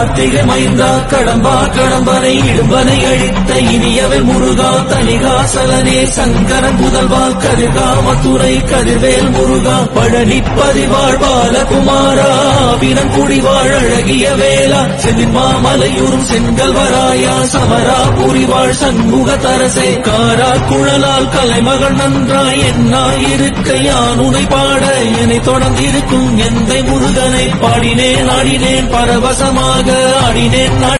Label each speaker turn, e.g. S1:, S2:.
S1: கார்த்திகை மைந்தா கடம்பா கடம்பனை இடும்பனை அழித்த இனியவன் முருகா தனிகாசலனே சங்கரன் முதல்வா கதிர்காமத்துறை கதிர்வேல் முருகா பழனி பதிவாழ் பாலகுமாரா வீரன்குடி வாழ் அழகிய வேளா செந்திமாமலையூரும் செங்கல்வராயா சமரா புரிவாழ் சண்முக தரசே காரா குழலால் கலைமகள் நன்றாய் என்னாயிருக்க யான் உனை பாட என்னை தொடர்ந்திருக்கும் எந்தை முருகனை பாடினேன் ஆடினேன் பரவசமாக ஆடினேன்